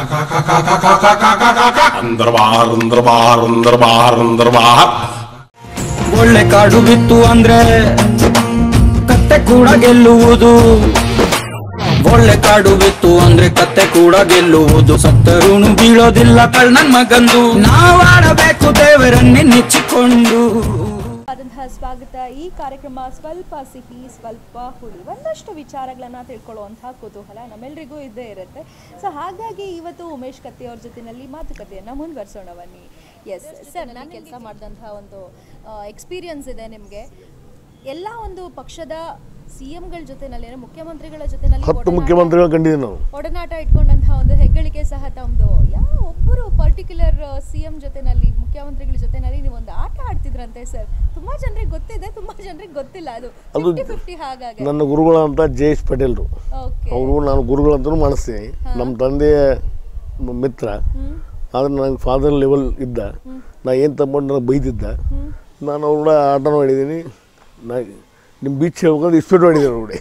अंदर बाहर अंदर बाहर अंदर बाहर अंदर बाहर ಒಳ್ಳೆ ಕಾಡು ಬಿತ್ತು ಅಂದ್ರೆ ಕತ್ತೆ ಕೂಡ ಗೆಲ್ಲುವುದು ಒಳ್ಳೆ ಕಾಡು ಬಿತ್ತು ಅಂದ್ರೆ ಕತ್ತೆ ಕೂಡ ಗೆಲ್ಲುವುದು ಸತ್ತರೂನು ಬೀಳೋದಿಲ್ಲ ಕಳ್ಳನ್ ಮಗಂದು ನಾವಾಡಬೇಕು ದೇವರನ್ನೇ ನೆಚ್ಚಿಕೊಂಡು ಆದಂತಹ ಸ್ವಾಗತ ಈ ಕಾರ್ಯಕ್ರಮ ಸ್ವಲ್ಪ ಸಿಹಿ ಸ್ವಲ್ಪ ಹುಳಿ ಒಂದಷ್ಟು ವಿಚಾರಗಳನ್ನ ತಿಳ್ಕೊಳ್ಳುವಂತಹ ಕುತೂಹಲ ನಮ್ಮೆಲ್ರಿಗೂ ಇದ್ದೇ ಇರುತ್ತೆ ಸೊ ಹಾಗಾಗಿ ಇವತ್ತು ಉಮೇಶ್ ಕತ್ತಿ ಅವ್ರ ಜೊತೆನಲ್ಲಿ ಮಾತುಕತೆಯನ್ನ ಮುಂದುವರಿಸೋಣ ಬನ್ನಿ ಎಸ್ ಸರ್ ನಾನು ಕೆಲಸ ಮಾಡಿದಂತಹ ಒಂದು ಎಕ್ಸ್ಪೀರಿಯನ್ಸ್ ಇದೆ ನಿಮಗೆ ಎಲ್ಲ ಒಂದು ಪಕ್ಷದ ಸಿ ಎಂಗಳ ಜೊತೆನಲ್ಲಿ ಅಂದ್ರೆ ಮುಖ್ಯಮಂತ್ರಿಗಳ ಜೊತೆನಲ್ಲಿ ಹತ್ತು ಒಡನಾಟ- ಮುಖ್ಯಮಂತ್ರಿಗಳು ಕಂಡಿದ್ದೀವಿ ನಾವು ಒಡನಾಟ ಇಟ್ಕೊಂಡಂತಹ ಒಂದು ಹೆಗ್ಗಳಿಕೆ ಸಹ ತಮ್ಮದು ಯಾವ ಒಬ್ಬರು ಪರ್ಟಿಕ್ಯುಲರ್ ಸಿ ಎಂ ಜೊತೆನಲ್ಲಿ ಮುಖ್ಯಮಂತ್ರಿಗಳ ಜೊತೆನಲ್ಲಿ ನೀವು ಒಂದು ಆಟ ಆಡ್ತಿದ್ರಂತೆ ಸರ್ ತುಂಬಾ ಜನರಿಗೆ ಗೊತ್ತಿದೆ ತುಂಬಾ ಜನರಿಗೆ ಗೊತ್ತಿಲ್ಲ ಅದು ಅದು ಫಿಫ್ಟಿ ಫಿಫ್ಟಿ ಹಾಗಾಗಿ ನನ್ನ ಗುರುಗಳು ಅಂತ ಜಯೇಶ್ ಪಟೇಲ್ರು ಓಕೆ ಅವರು ನಾನು ಗುರುಗಳಂತಲೂ ಮಾಡಿಸ್ತೀನಿ ನಮ್ಮ ತಂದೆಯ ಮ- ಮಿತ್ರ ಆದರೆ ನನಗೆ ಫಾದರ್ ಲೆವೆಲ್ ಇದ್ದ ನಾ ಏನು ತಗೊಂಡು ನನಗೆ ಬೈದಿದ್ದ ನಾನು ಅವ್ರ ಕೂಡ ಆಟನೂ ಆಡಿದ್ದೀನಿ ನಾ ನಿಮ್ಮ ಬೀಚ್ ಹೇಳ್ಬೇಕಂದ್ರೆ ಇಸ್ಪೀಟ್ ಮಾಡಿದ್ದೀನಿ ನೋಡಿ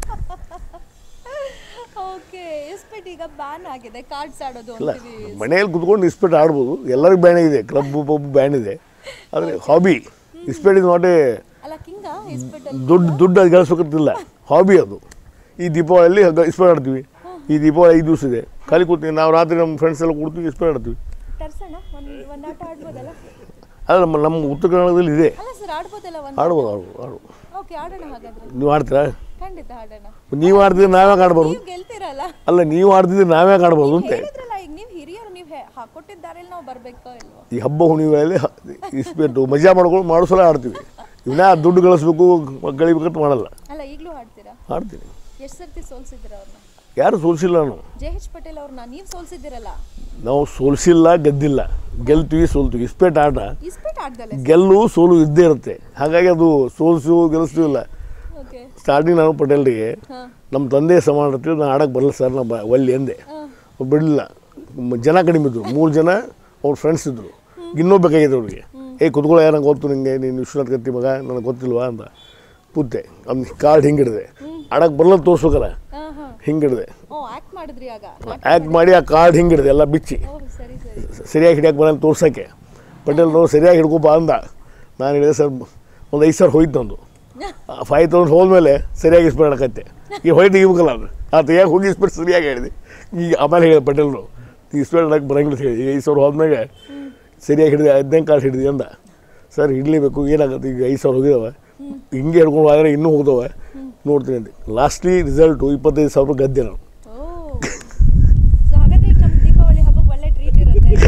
ಓಕೆ ಎಸ್ಪೆಟ್ ಈಗ ಬ್ಯಾನ್ ಆಗಿದೆ ಕಾರ್ಡ್ಸ್ ಆಡೋದು ಇಲ್ಲ ಅಂತೀವಿ ಮನೆಯಲ್ಲಿ ಕುತ್ಕೊಂಡು ಇಸ್ಪೀಟ್ ಆಡ್ಬೋದು ಎಲ್ಲರಿಗೂ ಬ್ಯಾನ್ ಇದೆ ಕ್ಲಬ್ ಪಬ್ ಬ್ಯಾನ್ ಇದೆ ಆದರೆ ಹಾಬಿ ಇಸ್ಪೀಟ್ ಇದು ನಾಟ್ ಎ ಅಲ್ಲ ಕಿಂಗ ಎಸ್ಪೆಟ್ ಅಲ್ಲಿ ದುಡ್ಡು ದುಡ್ಡು ಅದು ಗಳಿಸ್ಬೇಕಂತಿಲ್ಲ ಹಾಬಿ ಅದು ಈ ದೀಪಾವಳಿಯಲ್ಲಿ ಇಸ್ಪೀಟ್ ಆಡ್ತೀವಿ ಈ ದೀಪಾವಳಿ ಐದು ದಿವಸ ಇದೆ ಖಾಲಿ ಕೂತೀವಿ ನಾವು ರಾತ್ರಿ ನಮ್ಮ ಫ್ರೆಂಡ್ಸ್ ಎಲ್ಲ ಕೂಡ್ತೀವಿ ಇಸ್ಪೀಟ್ ಆಡ್ತೀವಿ ತರ್ಸೋಣ ಒಂದು ಒಂದು ಆಟ ಆಡ್ಬೋದಲ್ಲ ಅದು ನಮ್ಮ ನಮ್ಮ ಉತ್ತರ ಕನ್ನಡದಲ್ಲಿ ಇದೆ ಅಲ್ಲ ಸರ್ ಆಡ್ಬೋದಲ್ಲ ಒಂದು ಆಡ್ಬೋದು ಆಡ್ಬೋದು ಆಡ್ಬೋದು ಓಕೆ ಆಡೋಣ ಹಾಗಾದ್ರೆ ನೀವು ಆಡ್ತೀರಾ ಖಂಡಿತ ಆಡೋಣ ನೀವು ಆಡ್ತಿದ್ರೆ ನಾವ್ಯಾಕೆ ಆಡ್ಬಾರ್ದು ನೀವು ಗೆಲ್ತೀರಲ್ಲ ಅಲ್ಲ ನೀವು ಆಡ್ತಿದ್ರೆ ನಾವ್ಯಾಕೆ ಆಡ್ಬೋದು ಅಂತೆ ಹೇಳಿದ್ರಲ್ಲ ಈಗ ನೀವು ಹಿರಿಯರು ನೀವು ಹಾಕೊಟ್ಟಿದ್ದ ದಾರಿಯಲ್ಲಿ ನಾವು ಬರ್ಬೇಕೋ ಇಲ್ವೋ ಈ ಹಬ್ಬ ಹುಣ್ಣಿಮೆಯಲ್ಲಿ ಹ- ಇಸ್ಪೀಟು ಮಜಾ ಮಾಡ್ಕೊಂಡು ಮಾಡೋ ಸಲ ಆಡ್ತೀವಿ ಇವನ್ನ ದುಡ್ಡು ಗಳಿಸ್ಬೇಕು ಗಳಿಬೇಕಂತ ಮಾಡಲ್ಲ ಅಲ್ಲ ಈಗಲೂ ಆಡ್ತೀರಾ ಆಡ್ತೀನಿ ಎಷ್ಟು ಸರ್ತಿ ಸೋಲ್ಸಿದ್ದೀರ ಅವ್ರನ್ನ ಯಾರು ಸೋಲ್ಸಿಲ್ಲ ನಾನು ಜೆ ಎಚ್ ಪಟೇಲ್ ಅವ್ರನ್ನ ನೀವು ಸೋಲ್ಸಿದ್ದೀರಲ್ಲ ನಾವು ಸೋಲ್ಸಿಲ್ಲ ಗೆದ್ದಿಲ್ಲ ಗೆಲ್ತೀವಿ ಸೋಲ್ತೀವಿ ಇಸ್ಪೇಟ್ ಆಟ ಇಸ್ಪೀಟ್ ಆಡ್ದಲೆ ಗೆಲ್ಲು ಸೋಲು ಇದ್ದೇ ಇರುತ್ತೆ ಹಾಗಾಗಿ ಅದು ಸೋಲ್ಸು ಗೆಲ್ಲಿಸ್ತೀವಿಲ್ಲ ಓಕೆ ಸ್ಟಾರ್ಟಿಂಗ್ ನಾನು ಪಟೇಲ್ರಿಗೆ ಹಾಂ ನಮ್ಮ ತಂದೆ ಸಮಾನ ಇರ್ತೀವಿ ನಾನು ಆಡಕ್ಕೆ ಬರಲ್ಲ ಸರ್ ನಾ ಬ ಒಲ್ಲಿ ಎಂದೆ ಅವ್ರು ಬಿಡಲಿಲ್ಲ ಮ- ಜನ ಕಡಿಮೆ ಇದ್ದರು ಮೂರು ಜನ ಅವ್ರ ಫ್ರೆಂಡ್ಸ್ ಇದ್ದರು ಇನ್ನೂ ಬೇಕಾಗಿತ್ತು ಅವ್ರಿಗೆ ಏ ಕುತ್ಕೊಳ್ಳೋ ನಂಗೆ ಗೊತ್ತು ನಿಂಗೆ ನೀನು ವಿಶ್ವನಾಥ್ ಕತ್ತಿ ಮಗ ನನಗೆ ಗೊತ್ತಿಲ್ವಾ ಅಂತ ಪುತ್ತೆ ಅವ್ನ ಕಾರ್ಡ್ ಹಿಂಗಿಡಿದೆ ಆಡಕ್ಕೆ ಬರಲ್ಲ ತೋರ್ಸ್ಬೇಕಲ್ಲ ಹಾಂ ಹಾಂ ಹಿಂಗಿಡಿದೆ ಓ ಆ್ಯಕ್ಟ್ ಮಾಡಿದ್ರಿ ಆಗ ಆ್ಯಕ್ಟ್ ಮಾಡಿ ಆ ಕಾರ್ಡ್ ಹಿಂಗಿಡಿದೆ ಎಲ್ಲ ಬಿಚ್ಚಿ ಓ ಸರಿ ಸರಿ ಸರಿಯಾಗಿ ಹಿಡಿಯಕ್ಕೆ ಬರಲ್ಲ ತೋರ್ಸೋಕ್ಕೆ ಪಟೇಲ್ನವ್ರು ಸರಿಯಾಗಿ ಹಿಡ್ಕೊಪ್ಪ ಅಂದ ನಾನು ಹೇಳಿದೆ ಸರ್ ಒಂದು ಐದು ಸಾವಿರ ಹೋಯ್ತು ನಂದು ಫೈವ್ ತೌಸಂಡ್ ಹೋದ್ಮೇಲೆ ಸರಿಯಾಗಿ ಇಸ್ಬಿಡಕತ್ತೆ ಈಗ ಹೊಯ್ತು ಇವ್ಕಲ್ಲ ಅದು ಆ ತೆಗಿಯಾಗಿ ಹೋಗಿ ಇಸ್ಬಿಟ್ಟು ಸರಿಯಾಗಿ ಹೇಳಿದೆ ಈಗ ಆಮೇಲೆ ಹೇಳಿದೆ ಪಟೇಲ್ರು ಇಸ್ಬಿಡಕ್ಕೆ ಬರಂಗಿಲ್ಲ ಅಂತ ಹೇಳಿ ಈಗ ಐದು ಸಾವಿರ ಹೋದ್ಮೇಲೆ ಸರಿಯಾಗಿ ಹಿಡಿದೆ ಹದಿನೈದು ಕಾರ್ಡ್ ಹಿಡಿದಿ ಅಂದ ಸರ್ ಹಿಡಲೇಬೇಕು ಏನಾಗುತ್ತೆ ಈಗ ಐದು ಸಾವಿರ ಹೋಗಿದಾವೆ ಹಿಂಗೆ ಹಿಡ್ಕೊಂಡು ಹೋದ್ರೆ ಇನ್ನೂ ಹೋಗ್ತವೆ ನೋಡ್ತೀನಿ ಅಂತ ಲಾಸ್ಟ್ಲಿ ರಿಸಲ್ಟು ಇಪ್ಪತ್ತೈದು ಸಾವಿರ ಗದ್ದೆ ನಾನು ಓ ಸೊ ಹಾಗಾದ್ರೆ ಈಗ ನಮ್ಮ ದೀಪಾವಳಿ ಹಬ್ಬಕ್ಕೆ ಒಳ್ಳೆ ಟ್ರೀಟ್ ಇರುತ್ತೆ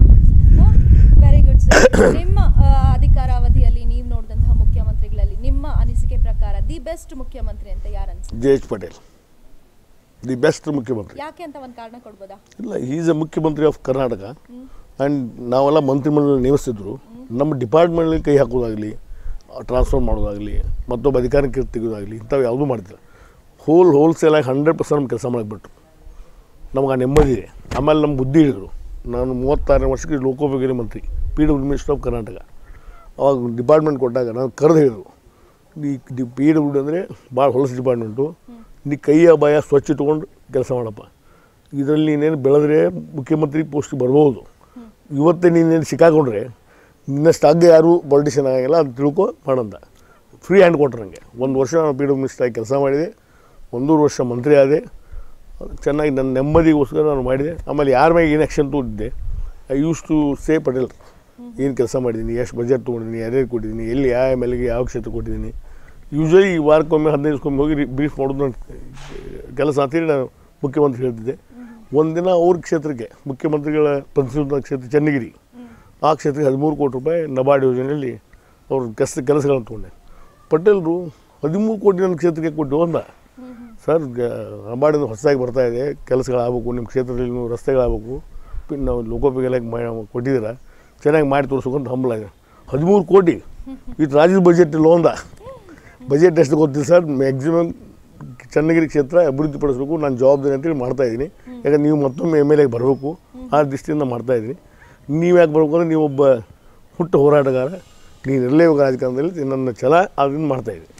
ವೆರಿ ಗುಡ್ ಸರ್ ನಿಮ್ಮ ಆ, ಅಧಿಕಾರಾವಧಿಯಲ್ಲಿ ನೀವು ನೋಡಿದಂತಹ ಮುಖ್ಯಮಂತ್ರಿಗಳಲ್ಲಿ ನಿಮ್ಮ ಅನಿಸಿಕೆ ಪ್ರಕಾರ ದಿ ಬೆಸ್ಟ್ ಮುಖ್ಯಮಂತ್ರಿ ಅಂತ ಯಾರು ಅನ್ಸುತ್ತೆ J H Patel the best ಮುಖ್ಯಮಂತ್ರಿ ಯಾಕೆ ಅಂತ ಒಂದು ಕಾರಣ ಕೊಡ್ಬೋದಾ ಇಲ್ಲ ಈಸ್ ಎ ಮುಖ್ಯಮಂತ್ರಿ ಆಫ್ ಕರ್ನಾಟಕ ಆ್ಯಂಡ್ ನಾವೆಲ್ಲ ಮಂತ್ರಿಮಂಡಲ ನೇಮಿಸ್ತಿದ್ರು ನಮ್ಮ ಡಿಪಾರ್ಟ್ಮೆಂಟ್ನಲ್ಲಿ ಕೈ ಹಾಕೋದಾಗಲಿ ಟ್ರಾನ್ಸ್ಫರ್ ಮಾಡೋದಾಗಲಿ ಮತ್ತೊಬ್ಬ ಅಧಿಕಾರಕ್ಕೆ ತೆಗೆಯೋದಾಗಲಿ ಇಂಥವು ಯಾವುದೂ ಮಾಡ್ತಿಲ್ಲ ಹೋಲ್ ಹೋಲ್ಸೇಲಾಗಿ ಹಂಡ್ರೆಡ್ ಪರ್ಸೆಂಟ್ ನಮ್ಮ ಕೆಲಸ ಮಾಡಕ್ಕೆ ಬಿಟ್ರು ನಮ್ಗೆ ಆ ನೆಮ್ಮದಿ ಇದೆ ಆಮೇಲೆ ನಮ್ಮ ಬುದ್ಧಿ ಹಿಡಿದ್ರು ನಾನು ಮೂವತ್ತಾರನೇ ವರ್ಷಕ್ಕೆ ಲೋಕೋಪಯೋಗಿ ಮಂತ್ರಿ P W minister of Karnataka ಅವಾಗ ಡಿಪಾರ್ಟ್ಮೆಂಟ್ ಕೊಟ್ಟಾಗ ನಾನು ಕರೆದು ಹೇಳಿದ್ರು ಈ ಡಿ ಪಿ ಡಬ್ಲ್ಯೂ ಡಿ ಅಂದರೆ ಭಾಳ ಹೊಲಸು ಡಿಪಾರ್ಟ್ಮೆಂಟು ನೀ ಕೈಯ ಬಾಯ ಸ್ವಚ್ಛ ಇಟ್ಕೊಂಡು ಕೆಲಸ ಮಾಡಪ್ಪ ಇದರಲ್ಲಿ ನೀನೇನು ಬೆಳೆದ್ರೆ ಮುಖ್ಯಮಂತ್ರಿ ಪೋಸ್ಟ್ ಬರ್ಬೋದು ಇವತ್ತೇ ನೀನೇನು ಸಿಕ್ಕಾಕೊಂಡ್ರೆ ನಿನ್ನಷ್ಟು ಆಗ ಯಾರು ಪೊಲಿಟಿಷಿಯನ್ ಆಗಂಗಿಲ್ಲ ಅದು ತಿಳ್ಕೊ ಮಾಡಂದ ಫ್ರೀ ಹ್ಯಾಂಡ್ ಕೊಟ್ರು ನನಗೆ ಒಂದು ವರ್ಷ ನಾನು ಪಿ ಡಬ್ಲ್ಯೂ ಮಿನಿಸ್ಟರ್ ಆಗಿ ಕೆಲಸ ಮಾಡಿದೆ ಒಂದೂವರೆ ವರ್ಷ ಮಂತ್ರಿ ಆದೆ ಚೆನ್ನಾಗಿ ನನ್ನ ನೆಮ್ಮದಿಗೋಸ್ಕರ ನಾನು ಮಾಡಿದೆ ಆಮೇಲೆ ಯಾರ ಮೇಲೆ ಏನು ಆ್ಯಕ್ಷನ್ ತಗೊಂಡಿದ್ದೆ I use to say Patel ಏನು ಕೆಲಸ ಮಾಡಿದ್ದೀನಿ ಎಷ್ಟು ಬಜೆಟ್ ತೊಗೊಂಡಿದ್ದೀನಿ ಯಾರ್ಯಾರು ಕೊಟ್ಟಿದ್ದೀನಿ ಎಲ್ಲಿ ಯಾವ ಎಮ್ ಎಲ್ಗೆ ಯಾವ ಕ್ಷೇತ್ರ ಕೊಟ್ಟಿದ್ದೀನಿ ಯೂಶ್ವಲಿ ವಾರಕ್ಕೊಮ್ಮೆ ಹದಿನೈದು ದಿವಸಕ್ಕೊಮ್ಮೆ ಹೋಗಿ ಬ್ರೀಫ್ ಮಾಡೋದು ನನ್ನ ಕೆಲಸ ಅಂತೇಳಿ ನಾನು ಮುಖ್ಯಮಂತ್ರಿ ಹೇಳ್ತಿದ್ದೆ ಒಂದಿನ ಅವ್ರ ಕ್ಷೇತ್ರಕ್ಕೆ ಮುಖ್ಯಮಂತ್ರಿಗಳ ಪ್ರತಿನಿಧಿಸಿದ ಕ್ಷೇತ್ರ ಚನ್ನಗಿರಿ ಆ ಕ್ಷೇತ್ರಕ್ಕೆ ಹದಿಮೂರು ಕೋಟಿ ರೂಪಾಯಿ ನಬಾರ್ಡ್ ಯೋಜನೆಯಲ್ಲಿ ಅವ್ರ ಕೆಲಸ ಕೆಲಸಗಳನ್ನು ತೊಗೊಂಡೆ ಪಟೇಲ್ರು ಹದಿಮೂರು ಕೋಟಿ ನನ್ನ ಕ್ಷೇತ್ರಕ್ಕೆ ಕೊಟ್ಟು ಅಂದ ಸರ್ ನಬಾರ್ಡಿಂದ ಹೊಸದಾಗಿ ಬರ್ತಾ ಇದೆ ಕೆಲಸಗಳಾಗಬೇಕು ನಿಮ್ಮ ಕ್ಷೇತ್ರದಲ್ಲಿ ನೀವು ರಸ್ತೆಗಳಾಗಬೇಕು ಪಿನ್ ನಾವು ಲೋಕೋಪಯೋಗಿ ಮಾಡಿ ಕೊಟ್ಟಿದ್ದೀರಾ ಚೆನ್ನಾಗಿ ಮಾಡಿ ತೋರಿಸ್ಬೇಕು ಅಂತ ಹಂಬಲ ಇದೆ ಹದಿಮೂರು ಕೋಟಿ ಇದು ರಾಜ್ಯದ ಬಜೆಟ್ ಇಲ್ಲ ಒಂದ ಬಜೆಟ್ ಎಷ್ಟು ಗೊತ್ತಿಲ್ಲ ಸರ್ ಮ್ಯಾಕ್ಸಿಮಮ್ ಚನ್ನಗಿರಿ ಕ್ಷೇತ್ರ ಅಭಿವೃದ್ಧಿಪಡಿಸಬೇಕು ನಾನು ಜವಾಬ್ದಾರಿ ಅಂತೇಳಿ ಮಾಡ್ತಾ ಇದ್ದೀನಿ ಯಾಕಂದ್ರೆ ನೀವು ಮತ್ತೊಮ್ಮೆ ಎಮ್ ಎಲ್ ಎಗೆ ಬರಬೇಕು ಆ ದೃಷ್ಟಿಯಿಂದ ಮಾಡ್ತಾ ಇದ್ದೀನಿ ನೀವು ಯಾಕೆ ಬರ್ಬೇಕು ಅಂದರೆ ನೀವೊಬ್ಬ ಹುಟ್ಟು ಹೋರಾಟಗಾರ ನೀನು ಇರಲೇಬೇಕು ರಾಜಕಾರಣದಲ್ಲಿ ನನ್ನ ಛಲ ಅದನ್ನು ಮಾಡ್ತಾಯಿದ್ದೀನಿ